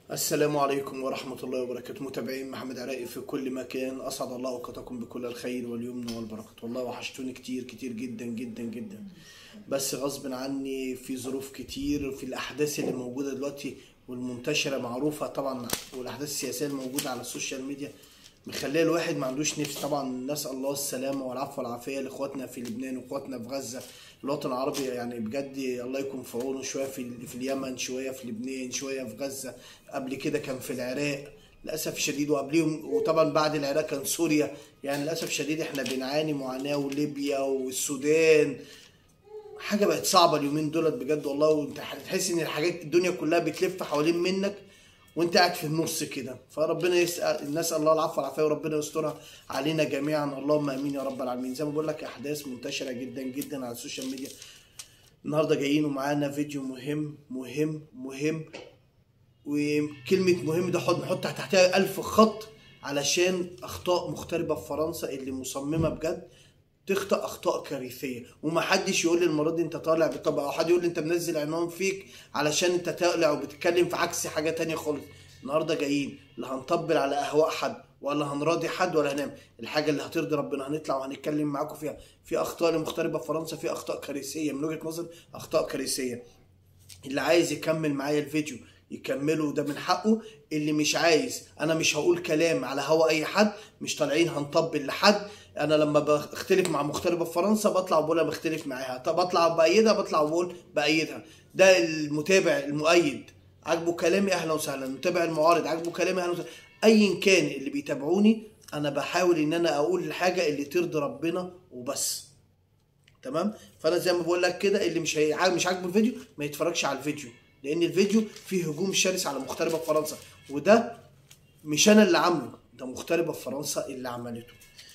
السلام عليكم ورحمة الله وبركاته متابعين محمد عراقي في كل مكان أسعد الله أوقاتكم بكل الخير واليمن والبركة والله وحشتوني كتير كتير جدا جدا جدا بس غصب عني في ظروف كتير في الأحداث اللي موجودة دلوقتي والمنتشرة معروفة طبعا والأحداث السياسية الموجودة على السوشيال ميديا مخليه الواحد ما عندوش نفس طبعا نسأل الله السلامة والعفو والعافية لإخواتنا في لبنان وإخواتنا في غزة الوطن العربي يعني بجد الله يكون في عونه شوية في, في اليمن شوية في لبنان شوية في غزة قبل كده كان في العراق للأسف الشديد وقبليهم وطبعا بعد العراق كان سوريا يعني للأسف الشديد احنا بنعاني معاناة وليبيا والسودان حاجة بقت صعبة اليومين دولت بجد والله وانت هتحس ان الحاجات الدنيا كلها بتلف حوالين منك وانت قاعد في النص كده فربنا يسأل نسأل الله العفو والعافية وربنا يسترها علينا جميعا اللهم امين يا رب العالمين زي ما بقول لك احداث منتشرة جدا جدا على السوشيال ميديا النهارده جايين ومعانا فيديو مهم مهم مهم وكلمة مهم ده حط نحط تحتها ألف خط علشان أخطاء مغتربة في فرنسا اللي مصممة بجد تخطأ أخطاء كارثية ومحدش يقول لي المرة دي أنت طالع بطبع أو حد يقول لي أنت منزل عنوان فيك علشان أنت طالع وبتتكلم في عكس حاجة تانية خالص النهاردة جايين لا هنطبل على أهواء حد ولا هنراضي حد ولا هنعمل الحاجة اللي هترضي ربنا هنطلع وهنتكلم معاكم فيها في أخطاء مغتربة في فرنسا في أخطاء كارثية من وجهة نظر أخطاء كارثية اللي عايز يكمل معايا الفيديو يكملوا ده من حقه اللي مش عايز انا مش هقول كلام على هوا اي حد مش طالعين هنطبل لحد انا لما بختلف مع مغتربه في فرنسا بطلع وبقول انا بختلف معاها طب بطلع بايدها بطلع وبقول بايدها ده المتابع المؤيد عاجبه كلامي اهلا وسهلا المتابع المعارض عاجبه كلامي اهلا وسهلا ايا كان اللي بيتابعوني انا بحاول ان انا اقول الحاجه اللي ترضي ربنا وبس تمام فانا زي ما بقول لك كده اللي مش هي... مش عاجبه الفيديو ما يتفرجش على الفيديو لان الفيديو فيه هجوم شرس على مغتربه في فرنسا وده مش انا اللي عامله ده مغتربه في فرنسا اللي عملته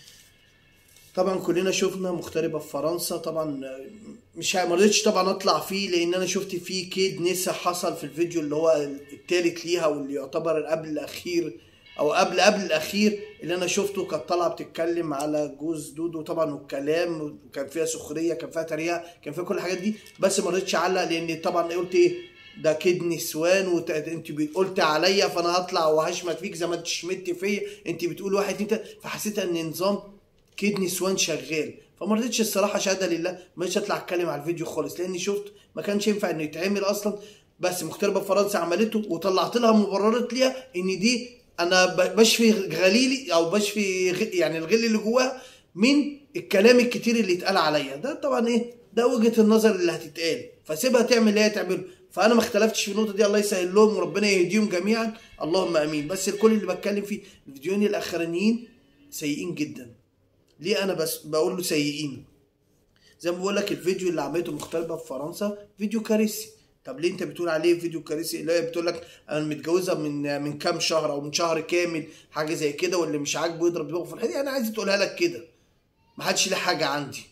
طبعا كلنا شفنا مغتربه في فرنسا طبعا مش ما رضيتش طبعا اطلع فيه لان انا شفت فيه كيد نسا حصل في الفيديو اللي هو التالت ليها واللي يعتبر قبل الاخير او قبل قبل الاخير اللي انا شفته كانت طالعه بتتكلم على جوز دودو طبعا والكلام وكان فيها سخريه كان فيها تريقه كان فيها كل الحاجات دي بس ما رضيتش اعلق لان طبعا قلت ايه ده كيد نسوان وانت قلت عليا فانا هطلع وهشمت فيك زي ما انت شمت فيا انت بتقول واحد اتنين فحسيت ان نظام كيد نسوان شغال فما رضيتش الصراحه شهاده لله ما رضيتش اطلع اتكلم على الفيديو خالص لاني شفت ما كانش ينفع انه يتعمل اصلا بس مغتربه في فرنسا عملته وطلعت لها مبررات ليها ان دي انا بشفي غليلي او بشفي يعني الغل اللي جواها من الكلام الكتير اللي اتقال عليا ده طبعا ايه ده وجهه النظر اللي هتتقال فسيبها تعمل اللي هي تعمله فانا ما اختلفتش في النقطه دي الله يسهل لهم وربنا يهديهم جميعا اللهم امين بس الكل اللي بتكلم فيه الفيديوهين الاخرانيين سيئين جدا ليه انا بس بقول له سيئين زي ما بقول لك الفيديو اللي عملته مغتربه في فرنسا فيديو كارثي طب ليه انت بتقول عليه فيديو كارثي اللي هي بتقول لك انا متجوزه من من كام شهر او من شهر كامل حاجه زي كده واللي مش عاجبه يضرب دماغه في الحيط انا عايز تقولها لك كده ما حدش ليه حاجه عندي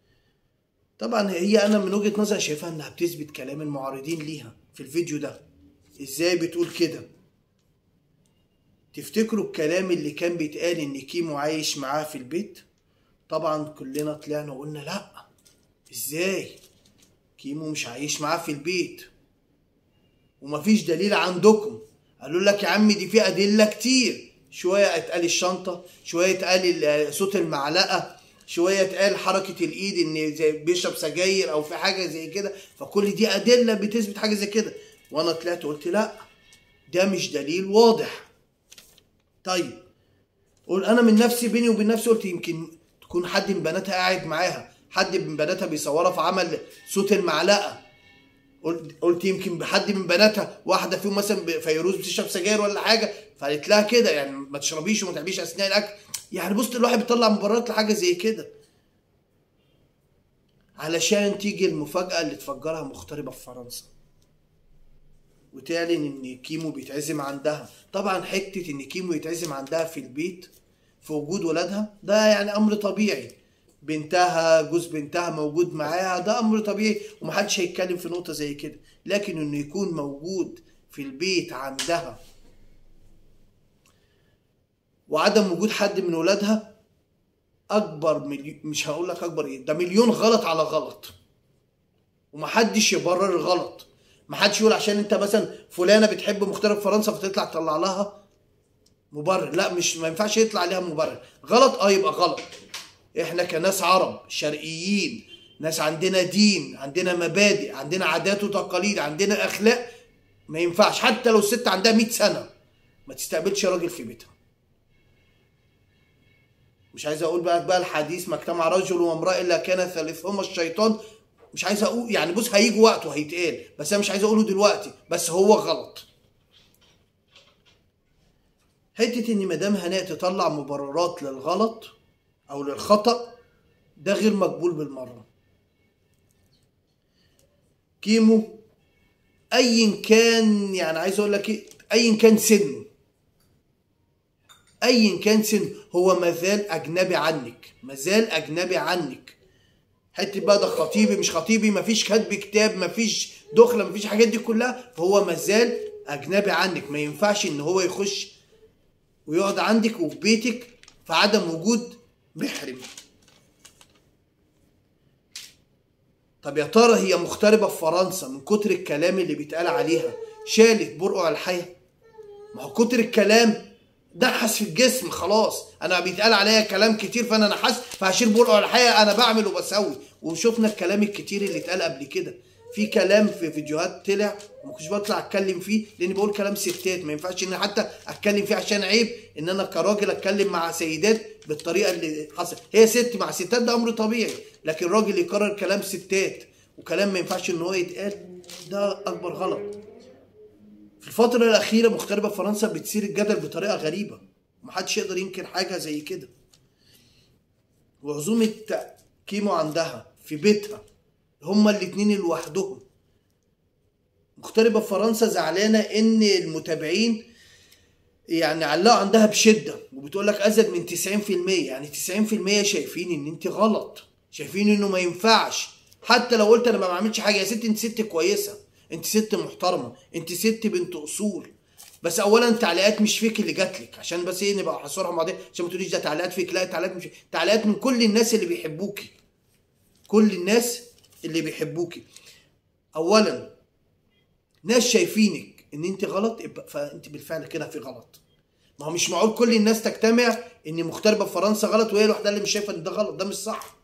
طبعا هي انا من وجهه نظري شايفها انها بتثبت كلام المعارضين ليها في الفيديو ده ازاي بتقول كده تفتكروا الكلام اللي كان بيتقال ان كيمو عايش معاها في البيت طبعا كلنا طلعنا وقلنا لا ازاي كيمو مش عايش معاه في البيت ومفيش دليل عندكم قالوا لك يا عم دي في ادله كتير شويه اتقال الشنطه شويه اتقال صوت المعلقه شويه اتقال حركه الايد ان زي بيشرب سجاير او في حاجه زي كده فكل دي ادله بتثبت حاجه زي كده وانا طلعت قلت لا ده مش دليل واضح طيب قول انا من نفسي بيني وبين نفسي قلت يمكن تكون حد من بناتها قاعد معاها حد من بناتها بيصورها في عمل صوت المعلقه قلت قلت يمكن حد من بناتها واحده فيهم مثلا فيروز بتشرب سجاير ولا حاجه فقالت لها كده يعني ما تشربيش وما تعمليش اثناء الاكل يعني بص الواحد بيطلع مبررات لحاجه زي كده علشان تيجي المفاجاه اللي تفجرها مغتربه في فرنسا وتعلن ان كيمو بيتعزم عندها طبعا حته ان كيمو يتعزم عندها في البيت في وجود ولادها ده يعني امر طبيعي بنتها جوز بنتها موجود معاها ده امر طبيعي ومحدش هيتكلم في نقطه زي كده لكن انه يكون موجود في البيت عندها وعدم وجود حد من ولادها اكبر مليون مش هقول لك اكبر ايه ده مليون غلط على غلط ومحدش يبرر الغلط ما حدش يقول عشان انت مثلا فلانه بتحب مغترب فرنسا فتطلع تطلع لها مبرر لا مش ما ينفعش يطلع عليها مبرر غلط اه يبقى غلط احنا كناس عرب شرقيين ناس عندنا دين عندنا مبادئ عندنا عادات وتقاليد عندنا اخلاق ما ينفعش حتى لو الست عندها 100 سنه ما تستقبلش راجل في بيتها مش عايز اقول بقى بقى الحديث ما اجتمع رجل وامراه الا كان ثالثهما الشيطان مش عايز اقول يعني بص هيجي وقت وهيتقال بس انا مش عايز اقوله دلوقتي بس هو غلط حته ان مدام هناء تطلع مبررات للغلط او للخطا ده غير مقبول بالمره كيمو ايا كان يعني عايز اقول لك ايه ايا كان سنه ايا كان سنه هو مازال اجنبي عنك مازال اجنبي عنك حته بقى ده خطيبي مش خطيبي مفيش كتب كتاب مفيش دخله مفيش الحاجات دي كلها فهو مازال اجنبي عنك ما ينفعش ان هو يخش ويقعد عندك وفي بيتك في عدم وجود محرم طب يا ترى هي مغتربه في فرنسا من كتر الكلام اللي بيتقال عليها شالت برقع الحياه ما هو كتر الكلام دحس في الجسم خلاص انا بيتقال عليا كلام كتير فانا نحست فهشيل برقع الحقيقه انا بعمل وبسوي وشفنا الكلام الكتير اللي اتقال قبل كده في كلام في فيديوهات طلع وما كنتش بطلع اتكلم فيه لاني بقول كلام ستات ما ينفعش ان حتى اتكلم فيه عشان عيب ان انا كراجل اتكلم مع سيدات بالطريقه اللي حصل هي ست مع ستات ده امر طبيعي لكن راجل يكرر كلام ستات وكلام ما ينفعش ان هو يتقال ده اكبر غلط في الفترة الأخيرة مغتربة في فرنسا بتثير الجدل بطريقة غريبة محدش يقدر ينكر حاجة زي كده وعزومة كيمو عندها في بيتها هما الاتنين لوحدهم مغتربة في فرنسا زعلانة إن المتابعين يعني علقوا عندها بشدة وبتقول لك أزيد من 90% يعني 90% شايفين إن أنت غلط شايفين إنه ما ينفعش حتى لو قلت أنا ما بعملش حاجة يا ست أنت ست كويسة انت ست محترمه انت ست بنت اصول بس اولا تعليقات مش فيك اللي جات لك عشان بس ايه نبقى حصورها مع بعض عشان ما تقوليش ده تعليقات فيك لا تعليقات مش تعليقات من كل الناس اللي بيحبوكي كل الناس اللي بيحبوكي اولا ناس شايفينك ان انت غلط يبقى فانت بالفعل كده في غلط ما هو مش معقول كل الناس تجتمع ان مغتربه في فرنسا غلط وهي لوحدها اللي مش شايفه ان ده غلط ده مش صح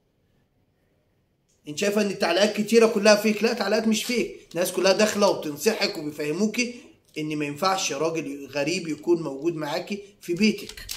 انت شايفه ان التعليقات كتيره كلها فيك لا تعليقات مش فيك الناس كلها داخله وبتنصحك وبيفهموكي ان ما ينفعش راجل غريب يكون موجود معاكي في بيتك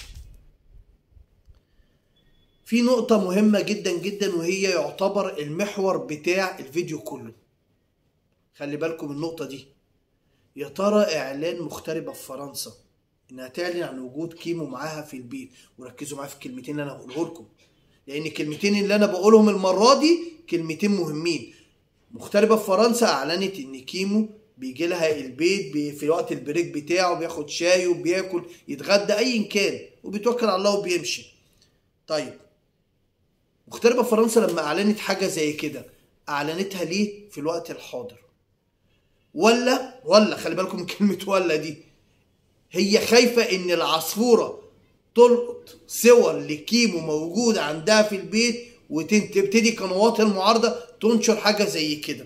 في نقطة مهمة جدا جدا وهي يعتبر المحور بتاع الفيديو كله خلي بالكم النقطة دي يا ترى اعلان مغتربة في فرنسا انها تعلن عن وجود كيمو معاها في البيت وركزوا معايا في الكلمتين اللي انا هقوله لكم لان الكلمتين اللي انا بقولهم المره دي كلمتين مهمين مغتربه في فرنسا اعلنت ان كيمو بيجي لها البيت بي في وقت البريك بتاعه بياخد شاي وبياكل يتغدى ايا كان وبيتوكل على الله وبيمشي طيب مغتربه في فرنسا لما اعلنت حاجه زي كده اعلنتها ليه في الوقت الحاضر ولا ولا خلي بالكم من كلمه ولا دي هي خايفه ان العصفوره تلقط صور لكيمو موجود عندها في البيت وتبتدي قنوات المعارضة تنشر حاجة زي كده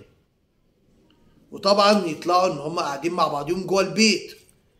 وطبعا يطلعوا ان هم قاعدين مع بعضهم جوه البيت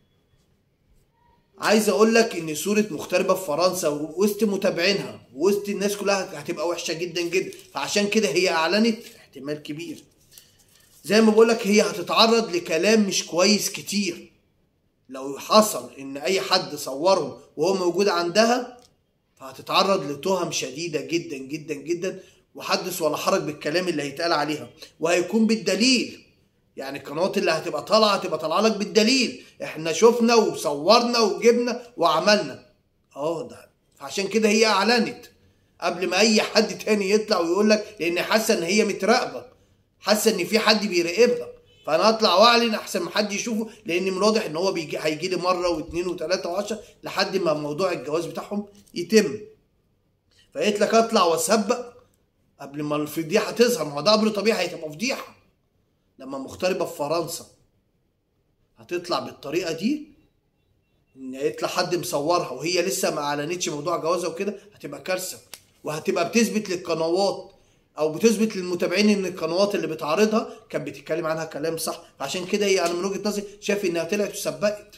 عايز اقول لك ان صورة مغتربة في فرنسا وسط متابعينها وسط الناس كلها هتبقى وحشة جدا جدا فعشان كده هي اعلنت احتمال كبير زي ما بقول لك هي هتتعرض لكلام مش كويس كتير لو حصل ان اي حد صورهم وهو موجود عندها فهتتعرض لتهم شديده جدا جدا جدا وحدث ولا حرج بالكلام اللي هيتقال عليها وهيكون بالدليل يعني القنوات اللي هتبقى طالعه هتبقى طالعه لك بالدليل احنا شفنا وصورنا وجبنا وعملنا اه ده فعشان كده هي اعلنت قبل ما اي حد تاني يطلع ويقول لك لان حاسه ان هي متراقبه حاسه ان في حد بيراقبها فانا اطلع واعلن احسن ما حد يشوفه لان من الواضح ان هو بيجي هيجي لي مره واثنين وثلاثه وعشرة لحد ما موضوع الجواز بتاعهم يتم فقلت لك اطلع واسبق قبل ما الفضيحه تظهر ما هو ده امر طبيعي هتبقى فضيحه لما مغتربه في فرنسا هتطلع بالطريقه دي ان يطلع حد مصورها وهي لسه ما اعلنتش موضوع جوازها وكده هتبقى كارثه وهتبقى بتثبت للقنوات او بتثبت للمتابعين ان القنوات اللي بتعرضها كانت بتتكلم عنها كلام صح عشان كده هي انا من وجهه نظري شايف انها طلعت وسبقت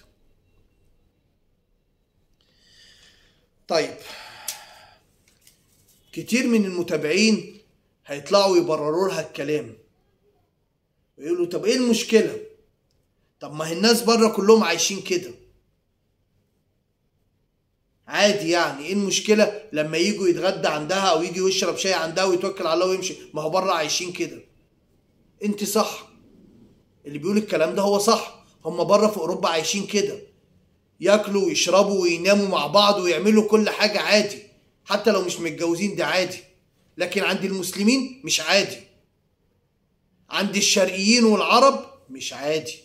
طيب كتير من المتابعين هيطلعوا يبرروا لها الكلام ويقولوا طب ايه المشكله طب ما هي الناس بره كلهم عايشين كده عادي يعني ايه المشكله لما يجوا يتغدى عندها او يجي يشرب شاي عندها ويتوكل على الله ويمشي ما هو بره عايشين كده انت صح اللي بيقول الكلام ده هو صح هم بره في اوروبا عايشين كده ياكلوا ويشربوا ويناموا مع بعض ويعملوا كل حاجه عادي حتى لو مش متجوزين ده عادي لكن عند المسلمين مش عادي عند الشرقيين والعرب مش عادي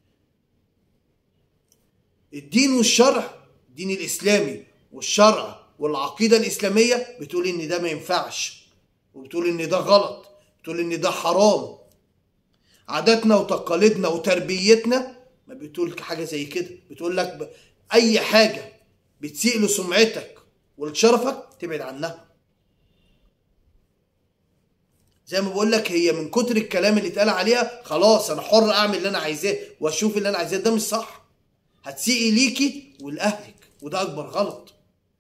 الدين والشرع الدين الاسلامي والشرع والعقيده الاسلاميه بتقول ان ده ما ينفعش وبتقول ان ده غلط بتقول ان ده حرام عاداتنا وتقاليدنا وتربيتنا ما بتقول حاجه زي كده بتقول لك ب... اي حاجه بتسيء لسمعتك ولشرفك تبعد عنها زي ما بقول لك هي من كتر الكلام اللي اتقال عليها خلاص انا حر اعمل اللي انا عايزاه واشوف اللي انا عايزاه ده مش صح هتسيئي ليكي ولاهلك وده اكبر غلط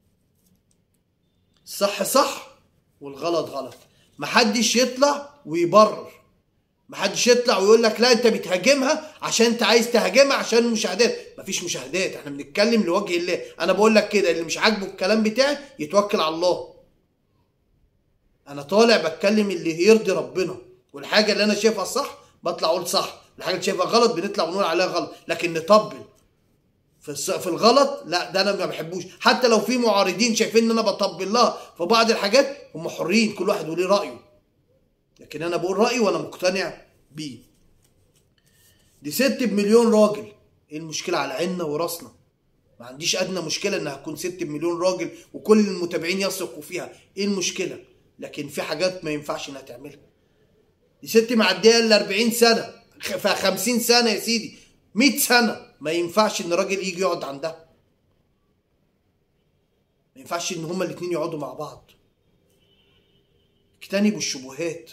الصح صح والغلط غلط محدش يطلع ويبرر محدش يطلع ويقول لك لا انت بتهاجمها عشان انت عايز تهاجمها عشان المشاهدات مفيش مشاهدات احنا بنتكلم لوجه الله انا بقول لك كده اللي مش عاجبه الكلام بتاعي يتوكل على الله انا طالع بتكلم اللي يرضي ربنا والحاجه اللي انا شايفها صح بطلع اقول صح الحاجه اللي شايفها غلط بنطلع ونقول عليها غلط لكن نطبل في الص- في الغلط لا ده انا ما بحبوش حتى لو في معارضين شايفين ان انا بطبل لها في بعض الحاجات هم حرين كل واحد وليه رايه لكن انا بقول رايي وانا مقتنع بيه دي ست بمليون راجل ايه المشكله على عيننا وراسنا ما عنديش ادنى مشكله انها تكون ست بمليون راجل وكل المتابعين يثقوا فيها ايه المشكله لكن في حاجات ما ينفعش انها تعملها دي ست معديه ال 40 سنه ف 50 سنه يا سيدي 100 سنه ما ينفعش ان راجل يجي يقعد عندها ما ينفعش ان هما الاتنين يقعدوا مع بعض اجتنبوا الشبهات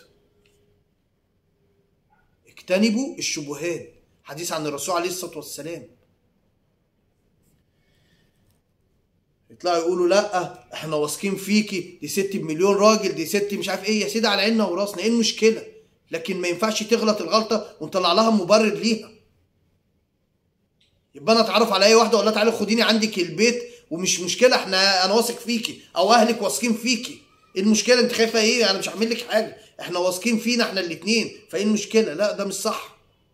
اجتنبوا الشبهات حديث عن الرسول عليه الصلاه والسلام يطلعوا يقولوا لا احنا واثقين فيكي دي ست بمليون راجل دي ست مش عارف ايه يا سيدي على عيننا وراسنا ايه المشكله لكن ما ينفعش تغلط الغلطه ونطلع لها مبرر ليها يبقى انا اتعرف على اي واحده اقول لها تعالي خديني عندك البيت ومش مشكله احنا انا واثق فيكي او اهلك واثقين فيكي ايه المشكله انت خايفه ايه انا مش هعمل لك حاجه احنا واثقين فينا احنا الاثنين فايه المشكله لا ده مش صح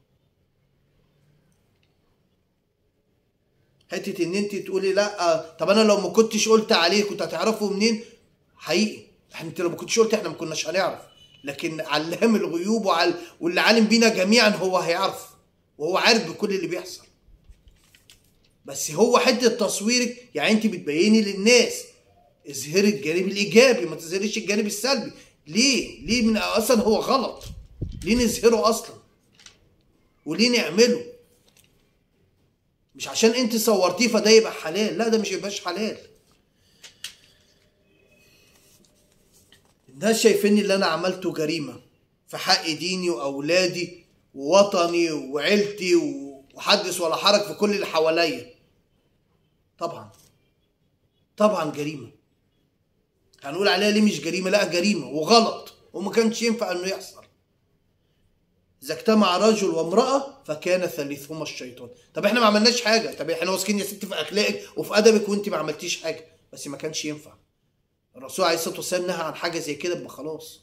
حته ان انت تقولي لا طب انا لو ما كنتش قلت عليه كنت هتعرفوا منين حقيقي احنا انت لو ما كنتش قلت احنا ما كناش هنعرف لكن علام الغيوب وعل... واللي عالم بينا جميعا هو هيعرف وهو عارف بكل اللي بيحصل بس هو حته تصويرك يعني انت بتبيني للناس اظهري الجانب الايجابي ما تظهريش الجانب السلبي ليه ليه من اصلا هو غلط ليه نظهره اصلا وليه نعمله مش عشان انت صورتيه فده يبقى حلال لا ده مش يبقاش حلال الناس شايفين اللي انا عملته جريمه في حق ديني واولادي ووطني وعيلتي وحدث ولا حرج في كل اللي حواليا طبعا طبعا جريمه هنقول عليها ليه مش جريمه لا جريمه وغلط وما كانش ينفع انه يحصل اذا اجتمع رجل وامراه فكان ثالثهما الشيطان طب احنا ما عملناش حاجه طب احنا واثقين يا ستي في اخلاقك وفي ادبك وانت ما عملتيش حاجه بس ما كانش ينفع الرسول عليه الصلاه والسلام نهى عن حاجه زي كده يبقى خلاص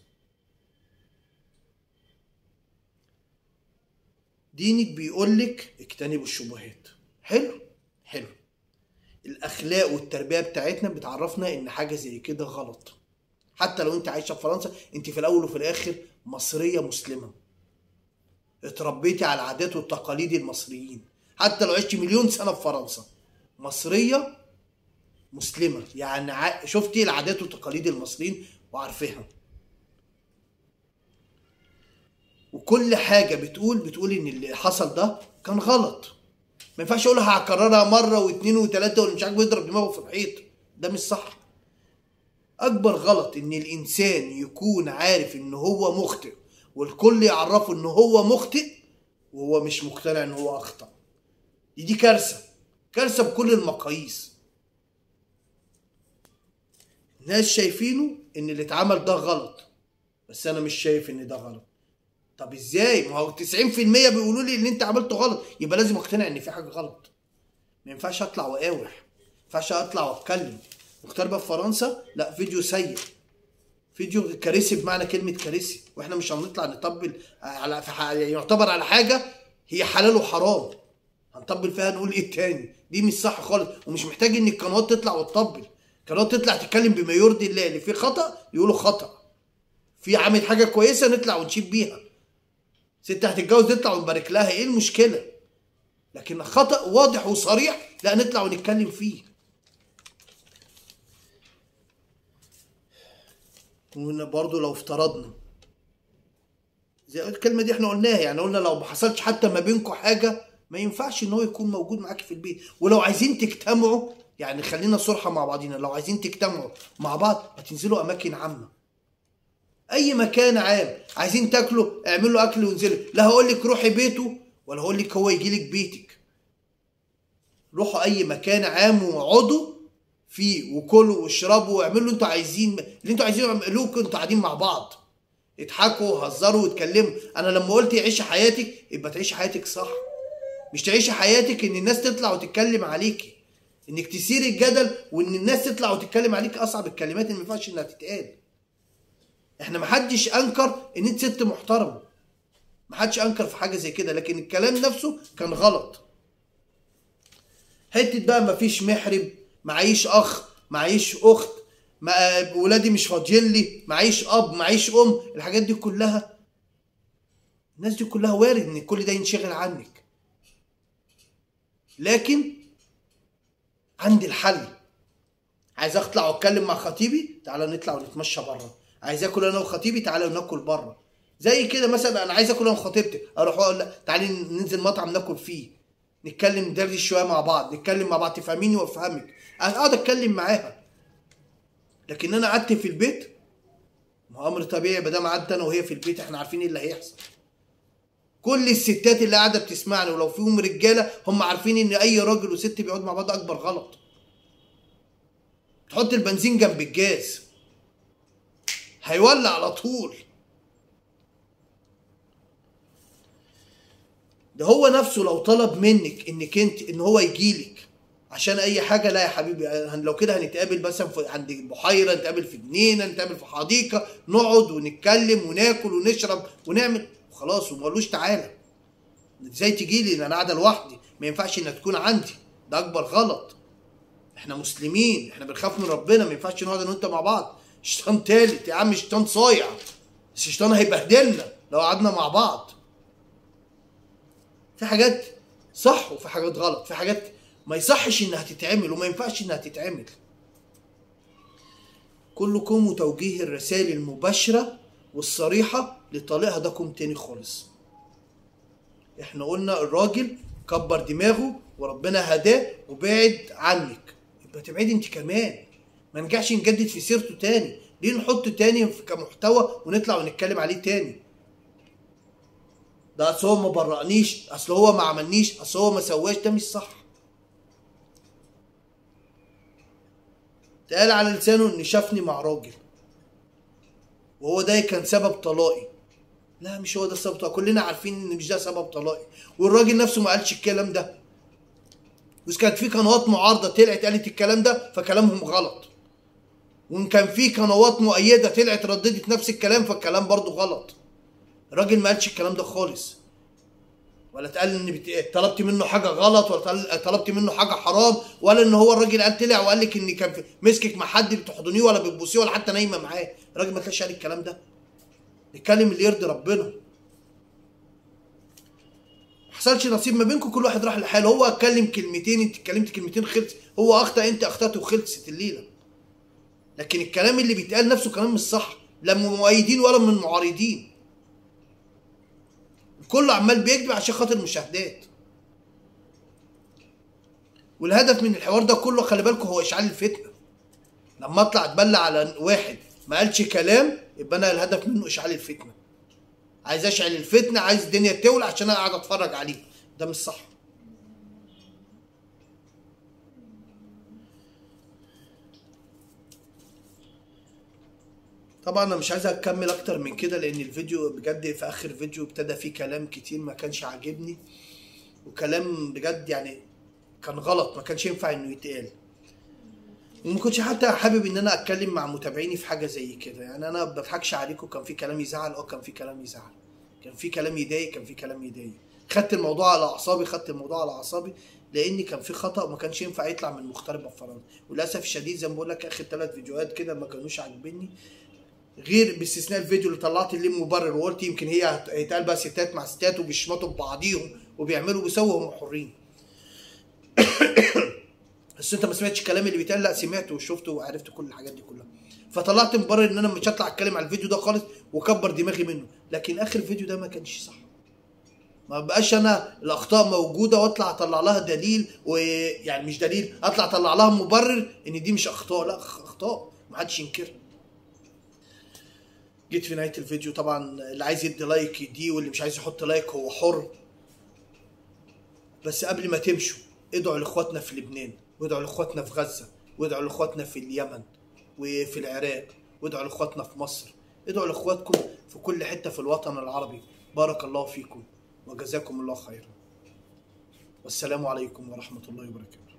دينك بيقول لك اجتنبوا الشبهات حلو حلو الاخلاق والتربيه بتاعتنا بتعرفنا ان حاجه زي كده غلط حتى لو انت عايشه في فرنسا انت في الاول وفي الاخر مصريه مسلمه اتربيتي على العادات والتقاليد المصريين حتى لو عشتي مليون سنه في فرنسا مصريه مسلمه يعني ع- شفتي العادات والتقاليد المصريين وعارفاها وكل حاجه بتقول بتقول ان اللي حصل ده كان غلط ما ينفعش اقولها هكررها مره واثنين وثلاثه واللي مش عاجبه يضرب دماغه في الحيط ده مش صح اكبر غلط ان الانسان يكون عارف ان هو مخطئ والكل يعرفه ان هو مخطئ وهو مش مقتنع ان هو اخطأ دي دي كارثة كارثة بكل المقاييس ناس شايفينه ان اللي اتعمل ده غلط بس انا مش شايف ان ده غلط طب ازاي ما هو 90% بيقولوا لي ان انت عملته غلط يبقى لازم اقتنع ان في حاجه غلط ما ينفعش اطلع واقاوح ما ينفعش اطلع واتكلم مختار بقى في فرنسا لا فيديو سيء فيديو كارثي بمعنى كلمه كارثي واحنا مش هنطلع نطبل على في ح- يعتبر على حاجه هي حلال وحرام هنطبل فيها نقول ايه تاني دي مش صح خالص ومش محتاج ان القنوات تطلع وتطبل القنوات تطلع تتكلم بما يرضي الله اللي فيه خطا يقولوا خطا في عامل حاجه كويسه نطلع ونشيد بيها ست هتتجوز نطلع ونبارك لها ايه المشكله لكن خطا واضح وصريح لا نطلع ونتكلم فيه برضه لو افترضنا زي الكلمة دي احنا قلناها يعني قلنا لو ما حصلش حتى ما بينكم حاجة ما ينفعش ان هو يكون موجود معاك في البيت ولو عايزين تجتمعوا يعني خلينا صرحة مع بعضينا لو عايزين تجتمعوا مع بعض هتنزلوا اماكن عامة اي مكان عام عايزين تاكلوا اعملوا اكل وانزلوا لا هقول لك روحي بيته ولا هقول لك هو يجي لك بيتك روحوا اي مكان عام واقعدوا فيه وكلوا واشربوا واعملوا اللي انتوا عايزين اللي انتوا عايزينه اعملوه انتوا قاعدين مع بعض اضحكوا وهزروا واتكلموا انا لما قلت عيشي حياتك يبقى تعيشي حياتك صح مش تعيشي حياتك ان الناس تطلع وتتكلم عليكي انك تثيري الجدل وان الناس تطلع وتتكلم عليك اصعب الكلمات اللي ما ينفعش انها تتقال احنا محدش انكر ان انت ست محترمه محدش انكر في حاجه زي كده لكن الكلام نفسه كان غلط حته بقى مفيش محرم معيش اخ معيش اخت ما ولادي مش فاضيين لي معيش اب معيش ام الحاجات دي كلها الناس دي كلها وارد ان كل ده ينشغل عنك لكن عندي الحل عايز اطلع واتكلم مع خطيبي تعالى نطلع ونتمشى بره عايز اكل انا وخطيبي تعالى ناكل بره زي كده مثلا انا عايز اكل انا وخطيبتي اروح اقول لا تعالي ننزل مطعم ناكل فيه نتكلم ندردش شويه مع بعض نتكلم مع بعض تفهميني وافهمك انا اقعد اتكلم معاها لكن انا قعدت في البيت ما هو امر طبيعي ما دام قعدت انا وهي في البيت احنا عارفين ايه اللي هيحصل كل الستات اللي قاعده بتسمعني ولو فيهم رجاله هم عارفين ان اي راجل وست بيقعدوا مع بعض اكبر غلط تحط البنزين جنب الجاز هيولع على طول ده هو نفسه لو طلب منك انك انت ان هو يجيلك عشان اي حاجه لا يا حبيبي هن- لو كده هنتقابل مثلا في عند البحيره نتقابل في جنينه نتقابل في حديقه نقعد ونتكلم وناكل ونشرب ونعمل وخلاص وما قالوش تعالى ازاي تجي لي انا قاعده لوحدي ما ينفعش انك تكون عندي ده اكبر غلط احنا مسلمين احنا بنخاف من ربنا ما ينفعش نقعد انا وانت مع بعض شيطان تالت يا عم شيطان صايع بس الشيطان هيبهدلنا لو قعدنا مع بعض في حاجات صح وفي حاجات غلط في حاجات ما يصحش انها تتعمل وما ينفعش انها تتعمل كلكم وتوجيه الرسائل المباشرة والصريحة لطليقها ده كوم تاني خالص احنا قلنا الراجل كبر دماغه وربنا هداه وبعد عنك يبقى تبعدي انت كمان ما نرجعش نجدد في سيرته تاني ليه نحطه تاني في- كمحتوى ونطلع ونتكلم عليه تاني ده اصل هو ما برأنيش اصل هو ما عملنيش اصل هو ما سواش ده مش صح اتقال على لسانه ان شافني مع راجل وهو ده كان سبب طلاقي لا مش هو ده سبب طلاقي كلنا عارفين ان مش ده سبب طلاقي والراجل نفسه ما قالش الكلام ده بس كانت في قنوات معارضه طلعت قالت الكلام ده فكلامهم غلط وان كان في قنوات مؤيده طلعت رددت نفس الكلام فالكلام برضو غلط الراجل ما قالش الكلام ده خالص ولا اتقال ان بت... طلبت منه حاجه غلط ولا طل- طلبت منه حاجه حرام ولا ان هو الراجل قال طلع وقال لك ان كان في... مسكك مع حد بتحضنيه ولا بتبوسيه ولا حتى نايمه معاه الراجل ما طلعش قال الكلام ده نتكلم اللي يرضي ربنا ما حصلش نصيب ما بينكم كل واحد راح لحاله هو اتكلم كلمتين انت اتكلمت كلمتين خلص هو اخطا انت اخطات وخلصت الليله لكن الكلام اللي بيتقال نفسه كلام مش صح لا من مؤيدين ولا من معارضين كله عمال بيكذب عشان خاطر المشاهدات والهدف من الحوار ده كله خلي بالكم هو اشعال الفتنه لما اطلع اتبلى على واحد ما قالش كلام يبقى انا الهدف منه اشعال الفتنه عايز اشعل الفتنه عايز الدنيا تولع عشان انا قاعد اتفرج عليه ده مش صح طبعا انا مش عايز اكمل اكتر من كده لان الفيديو بجد في اخر فيديو ابتدى فيه كلام كتير ما كانش عاجبني وكلام بجد يعني كان غلط ما كانش ينفع انه يتقال وما كنتش حتى حابب ان انا اتكلم مع متابعيني في حاجه زي كده يعني انا ما بضحكش عليكم كان في كلام يزعل اه كان في كلام يزعل كان في كلام يضايق كان في كلام يضايق خدت الموضوع على اعصابي خدت الموضوع على اعصابي لان كان في خطا وما كانش ينفع يطلع من مغترب فرنسا وللاسف الشديد زي ما بقول لك اخر ثلاث فيديوهات كده ما كانوش عاجبني غير باستثناء الفيديو اللي طلعت ليه مبرر وقلت يمكن هي هيتقال بقى ستات مع ستات وبيشمطوا ببعضيهم وبيعملوا بيسووا هم حرين بس انت ما سمعتش الكلام اللي بيتقال لا سمعته وشفته وعرفت كل الحاجات دي كلها فطلعت مبرر ان انا مش هطلع اتكلم على الفيديو ده خالص واكبر دماغي منه لكن اخر فيديو ده ما كانش صح ما بقاش انا الاخطاء موجوده واطلع اطلع لها دليل ويعني مش دليل اطلع اطلع لها مبرر ان دي مش اخطاء لا اخطاء ما حدش ينكرها جيت في نهايه الفيديو طبعا اللي عايز يدي لايك يديه واللي مش عايز يحط لايك هو حر بس قبل ما تمشوا ادعوا لاخواتنا في لبنان وادعوا لاخواتنا في غزه وادعوا لاخواتنا في اليمن وفي العراق وادعوا لاخواتنا في مصر ادعوا لاخواتكم في كل حته في الوطن العربي بارك الله فيكم وجزاكم الله خيرا والسلام عليكم ورحمه الله وبركاته